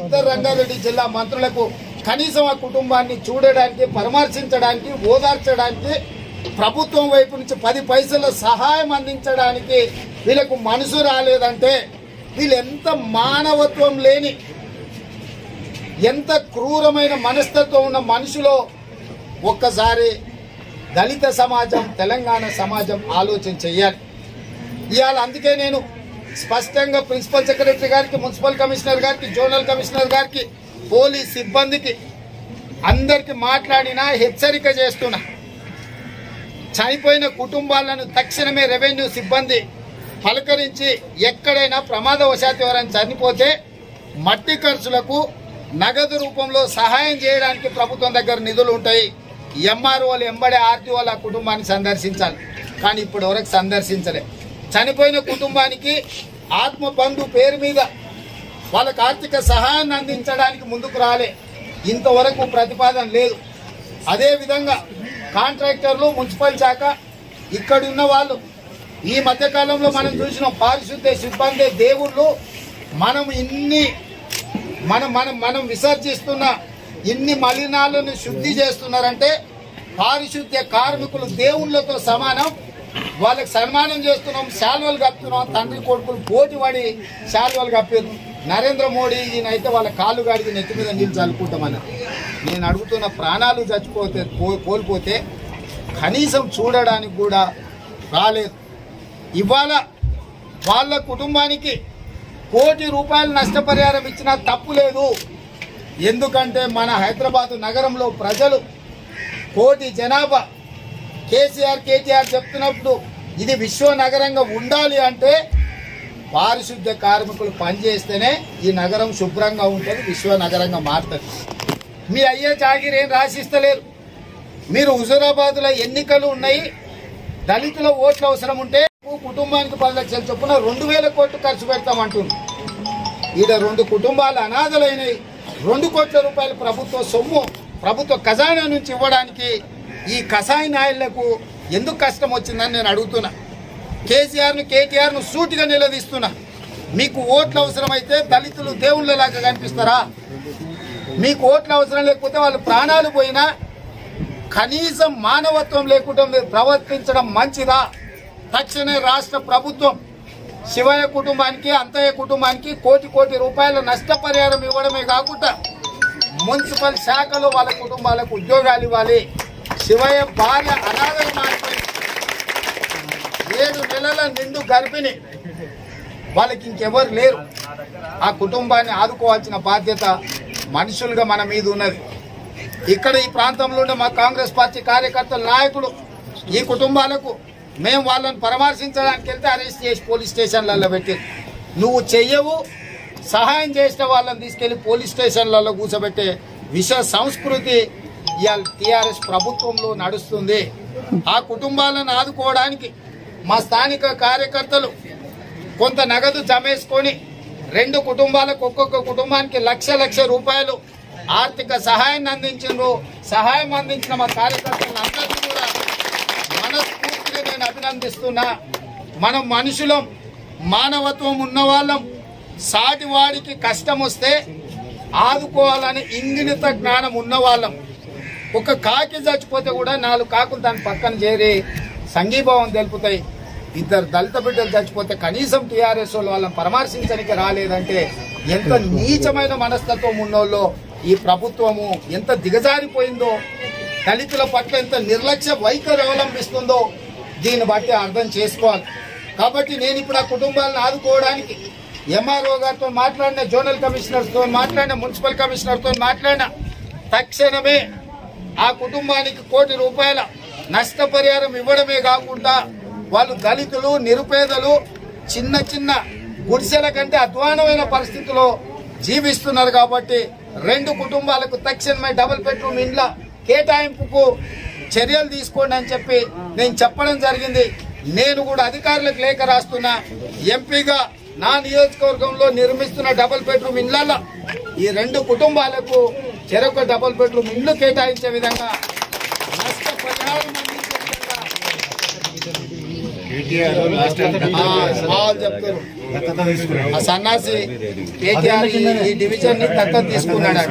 ఇద్దరు రంగారెడ్డి జిల్లా మంత్రులకు కనీసం ఆ కుటుంబాన్ని చూడడానికి పరామర్శించడానికి ఓదార్చడానికి ప్రభుత్వం వైపు నుంచి పది పైసల సహాయం అందించడానికి వీళ్ళకు మనసు రాలేదంటే వీళ్ళు ఎంత మానవత్వం లేని ఎంత క్రూరమైన మనస్తత్వం ఉన్న మనుషులో ఒక్కసారి దళిత సమాజం తెలంగాణ సమాజం ఆలోచన చెయ్యాలి ఇవాళ అందుకే నేను స్పష్టంగా ప్రిన్సిపల్ సెక్రటరీ గారికి మున్సిపల్ కమిషనర్ గారికి జోనల్ కమిషనర్ గారికి పోలీస్ సిబ్బందికి అందరికి మాట్లాడినా హెచ్చరిక చేస్తున్నా చనిపోయిన కుటుంబాలను తక్షణమే రెవెన్యూ సిబ్బంది పలకరించి ఎక్కడైనా ప్రమాదవశాత్తు ఎవరైనా చనిపోతే మట్టి ఖర్చులకు నగదు రూపంలో సహాయం చేయడానికి ప్రభుత్వం దగ్గర నిధులు ఉంటాయి ఎంఆర్ఓలు ఎంబడే ఆర్టీఓలు ఆ కుటుంబాన్ని సందర్శించాలి కానీ ఇప్పటి వరకు సందర్శించలే చనిపోయిన కుటుంబానికి ఆత్మ బంధు పేరు మీద వాళ్ళకి ఆర్థిక సహాయాన్ని అందించడానికి ముందుకు రాలే ఇంతవరకు ప్రతిపాదన లేదు అదే విధంగా కాంట్రాక్టర్లు మున్సిపల్ శాఖ ఇక్కడ ఉన్న వాళ్ళు ఈ మధ్య కాలంలో మనం చూసినాం పారిశుద్ధ్య సిబ్బంది దేవుళ్ళు మనం ఇన్ని మనం మనం మనం విసర్జిస్తున్న ఇన్ని మలినాలను శుద్ధి చేస్తున్నారంటే పారిశుద్ధ్య కార్మికులు దేవుళ్ళతో సమానం వాళ్ళకి సన్మానం చేస్తున్నాం శాల్వలు కప్పుతున్నాం తండ్రి కొడుకులు పోటీ పడి శాల్వలు కప్పారు నరేంద్ర మోడీ ఈయన అయితే వాళ్ళ కాళ్ళు గాడికి నెత్తి మీద నీళ్ళు చల్లుకుంటామని నేను అడుగుతున్న ప్రాణాలు చచ్చిపోతే కో- కోల్పోతే కనీసం చూడడానికి కూడా రాలేదు ఇవాళ వాళ్ళ కుటుంబానికి కోటి రూపాయలు నష్టపరిహారం ఇచ్చినా తప్పు లేదు ఎందుకంటే మన హైదరాబాద్ నగరంలో ప్రజలు కోటి జనాభా కేసీఆర్ కేటీఆర్ చెప్తున్నప్పుడు ఇది విశ్వ నగరంగా ఉండాలి అంటే పారిశుద్ధ్య కార్మికులు పనిచేస్తేనే ఈ నగరం శుభ్రంగా ఉంటుంది విశ్వ నగరంగా మారుతుంది మీ అయ్యే జాగిరి ఏం రాసిస్తలేరు మీరు హుజూరాబాద్లో ఎన్నికలు ఉన్నాయి దళితుల ఓట్లు అవసరం ఉంటే కుటుంబానికి పది లక్షల చొప్పున రెండు వేల కోట్లు ఖర్చు పెడతామంటుంది ఈడ రెండు కుటుంబాలు అనాథలైనవి రెండు కోట్ల రూపాయల ప్రభుత్వ సొమ్ము ప్రభుత్వ ఖజానా నుంచి ఇవ్వడానికి ఈ కసాయి నాయళ్లకు ఎందుకు కష్టం వచ్చిందని నేను అడుగుతున్నా కేసీఆర్ను కేటీఆర్ను సూటిగా నిలదీస్తున్నా మీకు ఓట్లు అవసరమైతే దళితులు దేవుళ్ళలాగా కనిపిస్తారా మీకు ఓట్లు అవసరం లేకపోతే వాళ్ళు ప్రాణాలు పోయినా కనీసం మానవత్వం లేకుండా మీరు ప్రవర్తించడం మంచిదా తక్షణమే రాష్ట్ర ప్రభుత్వం శివయ్య కుటుంబానికి అంతయ్య కుటుంబానికి కోటి కోటి రూపాయల నష్టపరిహారం ఇవ్వడమే కాకుండా మున్సిపల్ శాఖలో వాళ్ళ కుటుంబాలకు ఉద్యోగాలు ఇవ్వాలి శివయ్య భార్య అనాథలు మారిపోయింది ఏడు నెలల నిండు గర్భిణి వాళ్ళకి ఇంకెవరు లేరు ఆ కుటుంబాన్ని ఆదుకోవాల్సిన బాధ్యత మనుషులుగా మన మీద ఉన్నది ఇక్కడ ఈ ప్రాంతంలో ఉండే మా కాంగ్రెస్ పార్టీ కార్యకర్తల నాయకులు ఈ కుటుంబాలకు మేము వాళ్ళని పరామర్శించడానికి వెళ్తే అరెస్ట్ చేసి పోలీస్ స్టేషన్లలో పెట్టారు నువ్వు చెయ్యవు సహాయం చేసిన వాళ్ళని తీసుకెళ్లి పోలీస్ స్టేషన్లలో కూర్చోబెట్టే విష సంస్కృతి ఇవాళ టీఆర్ఎస్ ప్రభుత్వంలో నడుస్తుంది ఆ కుటుంబాలను ఆదుకోవడానికి మా స్థానిక కార్యకర్తలు కొంత నగదు జమేసుకొని రెండు కుటుంబాలకు ఒక్కొక్క కుటుంబానికి లక్ష లక్ష రూపాయలు ఆర్థిక సహాయాన్ని అందించిండ్రు సహాయం అందించిన మా కార్యకర్తలను అందరినీ కూడా మనస్ఫూర్తిగా నేను అభినందిస్తున్నా మనం మనుషులం మానవత్వం ఉన్నవాళ్ళం సాటి వాడికి కష్టం వస్తే ఆదుకోవాలని ఇంగిలిత జ్ఞానం ఉన్నవాళ్ళం ఒక కాకి చచ్చిపోతే కూడా నాలుగు కాకులు దాని పక్కన చేరి సంఘీభావం తెలుపుతాయి ఇద్దరు దళిత బిడ్డలు చచ్చిపోతే కనీసం టీఆర్ఎస్ వాళ్ళు వాళ్ళని పరామర్శించడానికి రాలేదంటే ఎంత నీచమైన మనస్తత్వం ఉన్నోళ్ళో ఈ ప్రభుత్వము ఎంత దిగజారిపోయిందో దళితుల పట్ల ఎంత నిర్లక్ష్య వైఖరి అవలంబిస్తుందో దీన్ని బట్టి అర్థం చేసుకోవాలి కాబట్టి నేను ఇప్పుడు ఆ కుటుంబాలను ఆదుకోవడానికి ఎంఆర్ఓ గారితో మాట్లాడిన జోనల్ కమిషనర్తో మాట్లాడిన మున్సిపల్ కమిషనర్తో మాట్లాడిన తక్షణమే ఆ కుటుంబానికి కోటి రూపాయల నష్టపరిహారం ఇవ్వడమే కాకుండా వాళ్ళు దళితులు నిరుపేదలు చిన్న చిన్న గుడిసెల కంటే అధ్వానమైన పరిస్థితిలో జీవిస్తున్నారు కాబట్టి రెండు కుటుంబాలకు తక్షణమే డబుల్ బెడ్రూమ్ ఇండ్ల కేటాయింపుకు చర్యలు తీసుకోండి అని చెప్పి నేను చెప్పడం జరిగింది నేను కూడా అధికారులకు లేఖ రాస్తున్నా ఎంపీగా నా నియోజకవర్గంలో నిర్మిస్తున్న డబుల్ బెడ్రూమ్ ఇండ్లలో ఈ రెండు కుటుంబాలకు చెరొక డబుల్ బెడ్రూమ్ ఇండ్లు కేటాయించే విధంగా నష్టపరిహారం అందించే విధంగా ఆ, వాళ్ళు చెప్తారు ఆ సన్నాసి కేటీఆర్ ఈ- ఈ డివిజన్ ని దత్తత తీసుకున్నాడట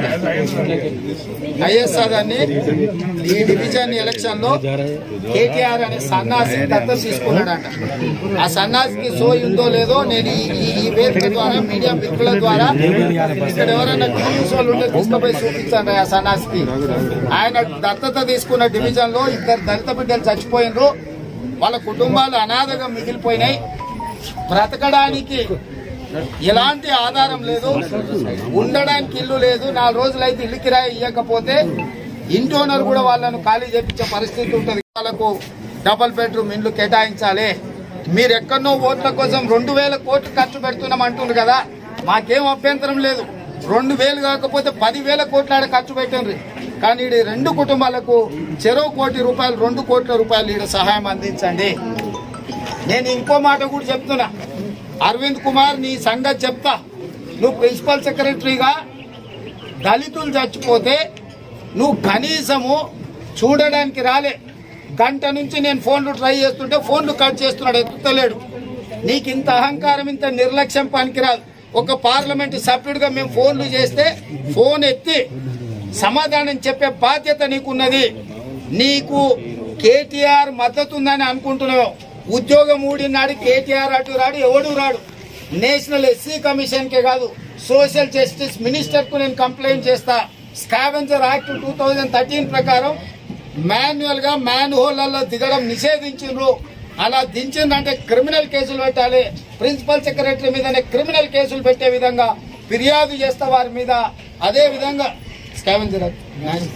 ఐఎస్ఆర్ అని ఈ డివిజన్ ఎలక్షన్ లో కేటీఆర్ అనే సన్నాసి దత్తత తీసుకున్నాడట ఆ సన్నాసికి సోయి ఉందో లేదో నేను ఈ- ఈ- ఈ వేదిక ద్వారా మీడియా మిత్రుల ద్వారా ఇక్కడ ఎవరైనా న్యూస్ వాళ్ళు ఉంటే తీసుకుపోయి చూపించండి ఆ సన్నాసికి ఆయన దత్తత తీసుకున్న డివిజన్ లో ఇద్దరు దళిత బిడ్డలు చచ్చిపోయినరు వాళ్ళ కుటుంబాలు అనాథగా మిగిలిపోయినాయి బ్రతకడానికి ఎలాంటి ఆధారం లేదు ఉండడానికి ఇల్లు లేదు నాలుగు రోజులైతే ఇల్లు కిరాయి ఇవ్వకపోతే ఇంటి ఓనర్ కూడా వాళ్ళను ఖాళీ చేపించే పరిస్థితి ఉంటుంది వాళ్ళకు డబల్ బెడ్రూమ్ ఇండ్లు కేటాయించాలి మీరు ఎక్కడనో ఓట్ల కోసం రెండు వేల కోట్లు ఖర్చు పెడుతున్నాం అంటుంది కదా మాకేం అభ్యంతరం లేదు రెండు వేలు కాకపోతే పదివేల కోట్ల ఆడ ఖర్చు పెట్టండి కానీ ఈడ రెండు కుటుంబాలకు చెరో కోటి రూపాయలు రెండు కోట్ల రూపాయలు ఈడ సహాయం అందించండి నేను ఇంకో మాట కూడా చెప్తున్నా అరవింద్ కుమార్ నీ సంగతి చెప్తా నువ్వు ప్రిన్సిపల్ సెక్రటరీగా దళితులు చచ్చిపోతే నువ్వు కనీసము చూడడానికి రాలే గంట నుంచి నేను ఫోన్లు ట్రై చేస్తుంటే ఫోన్లు కట్ చేస్తున్నాడు ఎత్తుతలేడు నీకు ఇంత అహంకారం ఇంత నిర్లక్ష్యం పనికిరాదు ఒక పార్లమెంట్ సభ్యుడిగా మేము ఫోన్లు చేస్తే ఫోన్ ఎత్తి సమాధానం చెప్పే బాధ్యత నీకున్నది నీకు కేటీఆర్ మద్దతు ఉందని అనుకుంటున్నావు ఉద్యోగం ఊడినాడు కేటీఆర్ అటు రాడు ఎవడు రాడు నేషనల్ ఎస్సీ కమిషన్ కే కాదు సోషల్ జస్టిస్ మినిస్టర్ కు నేను కంప్లైంట్ చేస్తా scavenger act two thousand thirteen ప్రకారం మాన్యువల్ గా మ్యాన్ హోల్లలో దిగడం నిషేధించిండ్రు అలా దించిందంటే క్రిమినల్ కేసులు పెట్టాలి ప్రిన్సిపల్ సెక్రటరీ మీదనే క్రిమినల్ కేసులు పెట్టే విధంగా ఫిర్యాదు చేస్తా వారి మీద అదే విధంగా scavenger act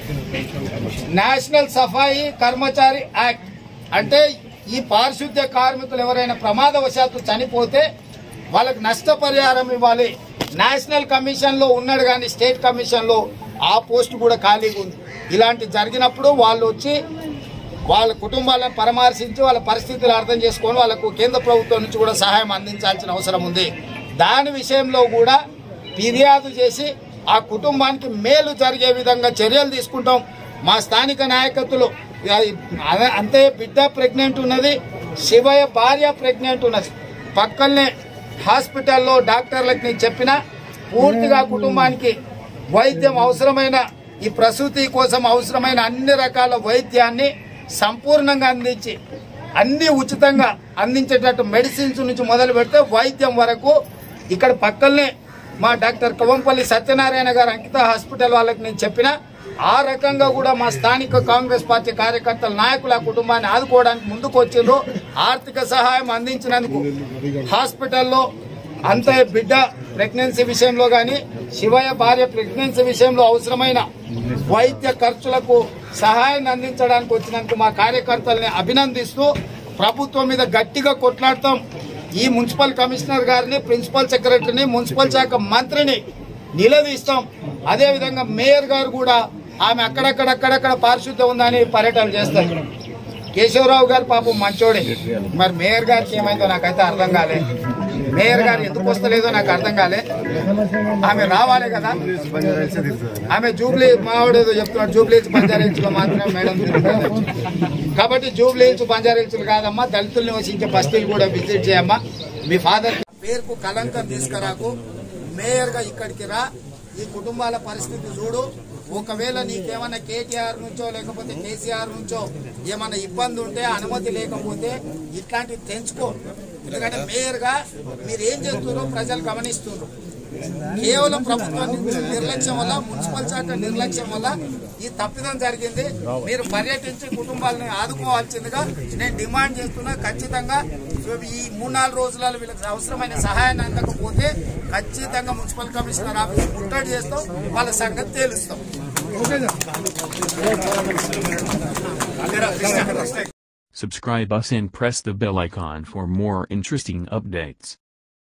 national Safai Karamchari act అంటే ఈ పారిశుద్ధ్య కార్మికులు ఎవరైనా ప్రమాదవశాత్తు చనిపోతే వాళ్ళకి నష్టపరిహారం ఇవ్వాలి నేషనల్ కమిషన్ లో ఉన్నాడు కానీ స్టేట్ కమిషన్ లో ఆ పోస్ట్ కూడా ఖాళీగా ఉంది ఇలాంటి జరిగినప్పుడు వాళ్ళు వచ్చి వాళ్ళ కుటుంబాలను పరామర్శించి వాళ్ళ పరిస్థితులు అర్థం చేసుకొని వాళ్ళకు కేంద్ర ప్రభుత్వం నుంచి కూడా సహాయం అందించాల్సిన అవసరం ఉంది దాని విషయంలో కూడా ఫిర్యాదు చేసి ఆ కుటుంబానికి మేలు జరిగే విధంగా చర్యలు తీసుకుంటాం మా స్థానిక నాయకత్తులు అదే- అంతే బిడ్డ ప్రెగ్నెంట్ ఉన్నది శివయ్య భార్య ప్రెగ్నెంట్ ఉన్నది పక్కనే హాస్పిటల్లో డాక్టర్లకు నేను చెప్పిన పూర్తిగా కుటుంబానికి వైద్యం అవసరమైన ఈ ప్రసూతి కోసం అవసరమైన అన్ని రకాల వైద్యాన్ని సంపూర్ణంగా అందించి అన్ని ఉచితంగా అందించేటట్టు మెడిసిన్స్ నుంచి మొదలు పెడితే వైద్యం వరకు ఇక్కడ పక్కనే మా డాక్టర్ కవంపల్లి సత్యనారాయణ గారు అంకిత హాస్పిటల్ వాళ్ళకి నేను చెప్పిన ఆ రకంగా కూడా మా స్థానిక కాంగ్రెస్ పార్టీ కార్యకర్తల నాయకులు ఆ కుటుంబాన్ని ఆదుకోవడానికి ముందుకు వచ్చిండ్రు ఆర్థిక సహాయం అందించినందుకు హాస్పిటల్లో అంతే బిడ్డ ప్రెగ్నెన్సీ విషయంలో గాని శివయ్య భార్య ప్రెగ్నెన్సీ విషయంలో అవసరమైన వైద్య ఖర్చులకు సహాయాన్ని అందించడానికి వచ్చినందుకు మా కార్యకర్తల్ని అభినందిస్తూ ప్రభుత్వం మీద గట్టిగా కొట్లాడతాం ఈ మున్సిపల్ కమిషనర్ గారిని ప్రిన్సిపల్ సెక్రటరీని మున్సిపల్ శాఖ మంత్రిని నిలదీస్తాం అదేవిధంగా మేయర్ గారు కూడా ఆమె అక్కడక్కడక్కడక్కడ పారిశుద్ధ్యం ఉందని పర్యటన చేస్తారు కేశవరావు గారు పాపం మంచోడే మరి మేయర్ గారికి ఏమైందో నాకైతే అర్థం కాలే మేయర్ గారు ఎందుకు వస్తలేదో నాకు అర్థం కాలే ఆమె రావాలి కదా ఆమె జూబ్లీ మావాడు ఏదో చెప్తున్నాడు జూబ్లీ హిల్స్ బంజారా హిల్స్ లో మాత్రమే మేడం తిరుగుతుంది. కాబట్టి జూబ్లీ హిల్స్ బంజారా హిల్స్ కాదమ్మా దళితులు నివసించే బస్తీలు కూడా విజిట్ చేయమ్మా మీ ఫాదర్ పేరుకు కలంకం తీసుకురాకు మేయర్ గా ఇక్కడికి రా ఈ కుటుంబాల పరిస్థితి చూడు ఒకవేళ నీకేమైనా కేటీఆర్ నుంచో లేకపోతే కేసీఆర్ నుంచో ఏమైనా ఇబ్బంది ఉంటే అనుమతి లేకపోతే ఇట్లాంటివి తెంచుకో ఎందుకంటే మేయర్ గా మీరు ఏం చేస్తున్నారో ప్రజలు గమనిస్తున్నారు కేవలం ప్రభుత్వ నిర్లక్ష్యం వల్ల మున్సిపల్ శాఖ నిర్లక్ష్యం వల్ల ఈ తప్పిదం జరిగింది మీరు పర్యటించి కుటుంబాలను ఆదుకోవాల్సిందిగా నేను డిమాండ్ చేస్తున్నా ఖచ్చితంగా ఈ మూడు నాలుగు రోజులలో వీళ్ళకి అవసరమైన సహాయాన్ని అందకపోతే ఖచ్చితంగా మున్సిపల్ కమిషనర్ ఆఫీస్ ముట్టడి చేస్తాం వాళ్ళ సంగతి తేలుస్తాం Subscribe us and press the bell icon for more interesting updates.